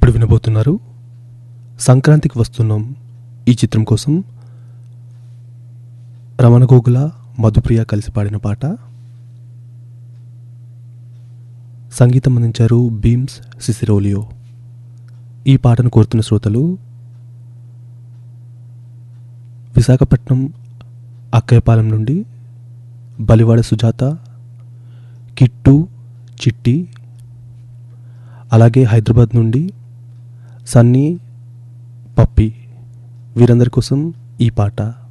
ఇప్పుడు వినబోతున్నారు సంక్రాంతికి వస్తున్నాం ఈ చిత్రం కోసం రమణ గోగుల మధుప్రియ కలిసి పాడిన పాట సంగీతం అందించారు బీమ్స్ సిసిరోలియో ఈ పాటను కోరుతున్న శ్రోతలు విశాఖపట్నం అక్కయ్యపాలెం నుండి బలివాడ సుజాత కిట్టు చిట్టి అలాగే హైదరాబాద్ నుండి సన్నీ పప్పి వీరందరి కోసం ఈ పాట